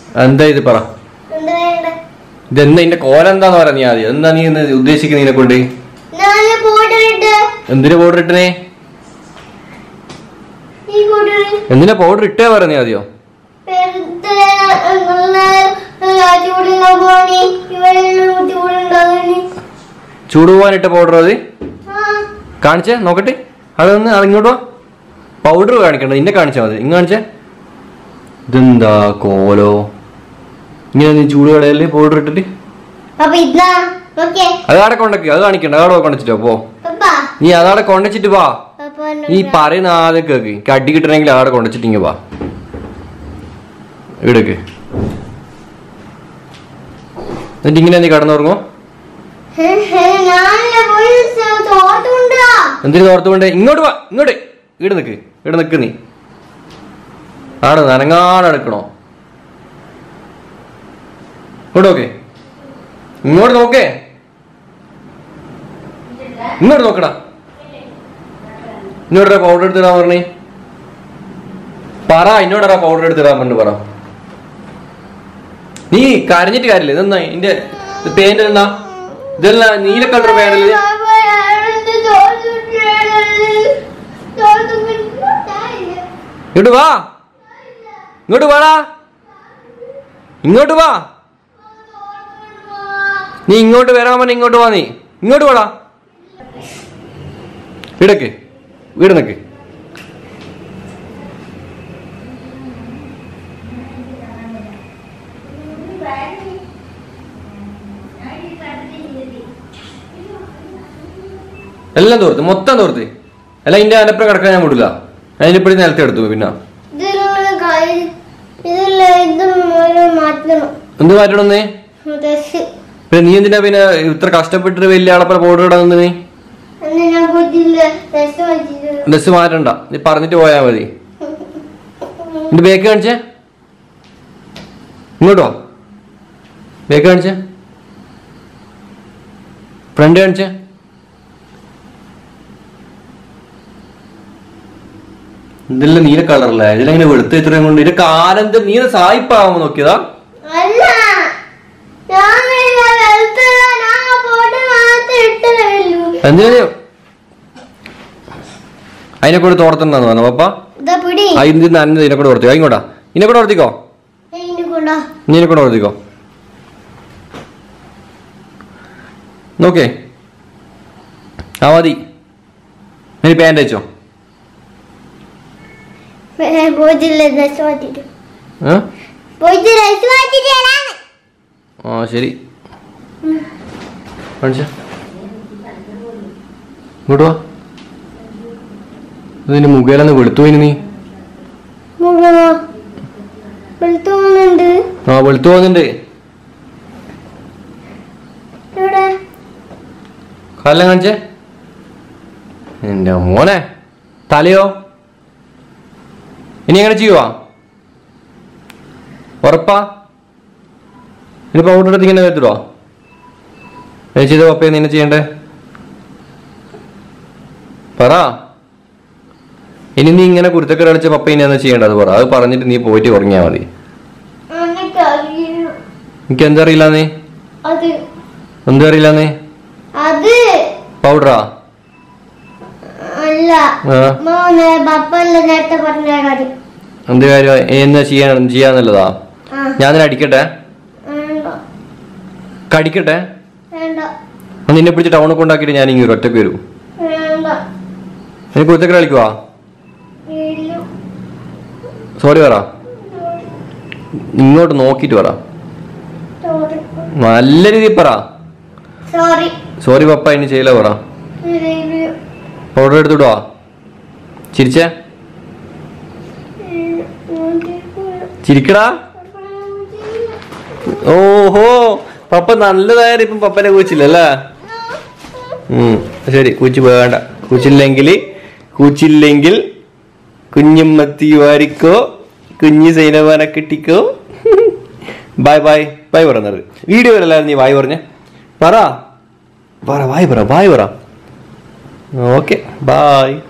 എന്താ ഇത് പറ എന്താ വേണ്ടേ ഇതെന്താ ഇതിന്റെ കോല എന്താന്ന് പറയാ നീ ആദ്യം എന്താ നീ ഇന്ന് ഉദ്ദേശിക്കുന്നത് ഇതിനെ കൊണ്ട് നാല് പൗഡർ ഇട്ട് എന്തിനാ പൗഡർ ഇട്ടനെ ഈ പൗഡർ എന്തിനാ പൗഡർ ഇട്ടേ പറ നീ ആദ്യം വെറുതെ നല്ല ചൂടുള്ള പോണി ഇവിടെ ചൂടുണ്ടാകണി ചൂട് പോകാൻ ഇട്ട പൗഡർ അത് ആ കാണിച്ചേ നോക്കട്ടെ അതൊന്ന് അത് ഇങ്ങോട്ട് വാ പൗഡർ കാണിക്കണ്ട ഇന്നെ കാണിച്ചാൽ മതി ഇങ്ങ് കാണിച്ചേ ഇതെന്താ കോലോ ഇങ്ങനെ നീ ചൂട് കടയല്ലേ പൗഡർ ഇട്ടിട്ട് അപ്പൊ ഇതാ ഓക്കെ അത് അവിടെ കൊണ്ടക്ക് അത് കാണിക്കണ്ട അവിടെ കൊണ്ടച്ചിട്ടോ പോ പപ്പ നീ അതവിടെ കൊണ്ടച്ചിട്ട് വാ പപ്പ നീ പറയുന്ന ആദ്യം കേക്ക് എനിക്ക് അടി കിട്ടണമെങ്കിൽ അവിടെ കൊണ്ടച്ചിട്ട് ഇങ്ങ് വാ ഇവിടേക്ക് എന്നിട്ട് ഇങ്ങനെ നീ കടന്നുറങ്ങോ ഞാനല്ലേ പോയി തോർത്തുണ്ടാ എന്തിനു ഓർത്തുകൊണ്ട് ഇങ്ങോട്ട് വാ ഇങ്ങോട്ട് ഇവിടെ നിൽക്ക് ഇവിടെ നിൽക്ക് നീ ആടെ നനങ്ങാടെ എടുക്കണോ ഇങ്ങോട്ട് നോക്കേ ഇങ്ങോട്ട് നോക്കേ ഇങ്ങോട്ട് നോക്കടാ ഇന്നോടാ പൗഡർ എടുത്തിടാൻ പറഞ്ഞേ പറ ഇന്നോടാ പൗഡർ എടുത്തിടാൻ പറഞ്ഞു പറ നീ കരഞ്ഞിട്ട് കാര്യമില്ല ഇതെന്നാ ഇതിന്റെ പേന്റ് എന്താ ഇതെല്ലാം നീല കളർ പേനല്ലേ ഇങ്ങോട്ട് വാ ഇങ്ങോട്ട് വാടാ ഇങ്ങോട്ട് വാ നീ ഇങ്ങോട്ട് വരാൻ പറഞ്ഞ ഇങ്ങോട്ട് വാ നീ ഇങ്ങോട്ട് വാടാ ഇടക്ക് വീട് നിക്ക് എല്ലാം തോർത്ത് മൊത്തം തോർത്ത് അല്ല ഇതിന്റെ അനപ്പുറം കിടക്കാൻ ഞാൻ വിടില്ല അതിനിപ്പടി നിലത്ത് എടുത്തു പിന്നെ ഇതില്ല ഇതും ഓരോ മാറ്റണം എന്ത് മാറ്റണമെന്നേ ഡ്രസ് പിന്നെ നീ എന്തിനാ പിന്നെ ഇത്ര കഷ്ടപ്പെട്ടിട്ട് വലിയ ആളപ്പുറ പൗഡർ ഇടാന്ന് നീ അന്ന് ഞാൻ പോയിട്ടില്ല ഡ്രസ് മാറ്റിട്ട് ഡ്രസ് മാറ്റണ്ട നീ പറഞ്ഞിട്ട് പോയാ മതി നിന്റെ ബേക്ക് കാണിച്ചേ ഇങ്ങോട്ടോ ബേക്ക് കാണിച്ചേ ഫ്രണ്ട് കാണിച്ചേ ഇതെല്ലാം നീല കളറല്ലേ ഇതിലെങ്ങനെ വെളുത്ത ഇത്രയും കൊണ്ട് ഇതിന്റെ കാലെന്ത് നീല സായിപ്പാവുമ്പോ നോക്കിയതാ അല്ല ഞാൻ ഇല്ല വെളുത്തതാ ഞാൻ പോട്ട് മാത്രം ഇട്ടതേ ഉള്ളൂ എന്തിനാ നീ അതിനെ കൂടെ തോർത്തണ്ടെന്ന് പറഞ്ഞു പപ്പ ഇതാ പിടി ആ ഇത് നനഞ്ഞത് ഇതിനെ കൂടെ ഓർത്തിക്കോ ഇങ്ങോട്ടാ ഇതിനെ കൂടെ ഓർത്തിക്കോ ഇതിന്റെ കൊണ്ടാ നീ ഇതിനെ കൂടെ ഓർത്തിക്കോ നോക്കേ ആ മതി നീ പാൻ്റ് വെച്ചോ പോയിട്ടില്ല ഡ്രസ് മാറ്റിട്ട് ഏ? പോയിട്ട് ഡ്രസ് മാറ്റിട്ട് വരാന്ന്. ആ ശരി കാണിച്ച ഇങ്ങോട്ട് വാ ഇതിന്റെ മുഖേലൊന്ന് വെളുത്തു പോയിന് നീ മുഖമോ വെളുത്തു പോകുന്നുണ്ട് ആ വെളുത്തു പോകുന്നുണ്ട് ഇവിടെ കാലം കാണിച്ചേ എന്റെ മോനെ തലയോ ഇനി എങ്ങനെ ചെയ്യുവാ ഉറപ്പാ ഇനി പൗഡർ എടുത്ത് ഇങ്ങനെ വെത്തിടുവാ ഞാൻ ചെയ്ത പപ്പയെ നിന്നെ ചെയ്യണ്ടേ പറ ഇനി നീ ഇങ്ങനെ കുരുത്തക്കര കളിച്ച പപ്പ ഇനി എന്താ ചെയ്യേണ്ടത് പറ അത് പറഞ്ഞിട്ട് നീ പോയിട്ട് ഉറങ്ങിയാ മതി എനിക്ക് അറിയണം എനിക്ക് എന്താ അറിയില്ല നീ അത് എന്താ അറിയില്ല നീ അത് പൗഡറാ അല്ല ആ മോനെ പപ്പല്ല നേരത്തെ പറഞ്ഞ കാര്യം എന്ത് കാര്യം എന്നാ ചെയ്യാൻ ചെയ്യാന്നുള്ളതാ ആ ഞാൻ നിന്നെ അടിക്കട്ടെ വേണ്ട കടിക്കട്ടെ വേണ്ട അന്ന് നിന്നെ പിടിച്ച് ടൗണിൽ കൊണ്ടാക്കിയിട്ട് ഞാൻ ഇങ്ങനെ ഒറ്റക്ക് വരൂ വേണ്ട എനിക്ക് കുരുത്തക്കര കളിക്കുവാ ഇല്ല. സോറി പറ ഇങ്ങോട്ട് നോക്കിയിട്ട് പറ Sorry. നല്ല രീതിയിൽ പറ Sorry. സോറി പപ്പ ഇനി ചെയ്യില്ല പറ ഇല്ല. പൗഡർ എടുത്തിടുവാ ചിരിച്ചേ ചിരിക്കടാ ഓഹോ പപ്പ നല്ലതായാലും ഇപ്പം പപ്പനെ കൂച്ചില്ലല്ലേ ഉം, ശരി കൂച്ചി വേണ്ട കൂച്ചില്ലെങ്കിൽ കൂച്ചില്ലെങ്കിൽ കുഞ്ഞുമ്മത്തി വാരിക്കോ കുഞ്ഞു സൈനവാനെ കിട്ടിക്കോ ബൈ ബൈ ബൈ പറഞ്ഞത് വീഡിയോ അല്ലാതെ നീ വായി പറഞ്ഞേ പറ പറ വായി പറ വായി പറ ഓക്കെ ബായ്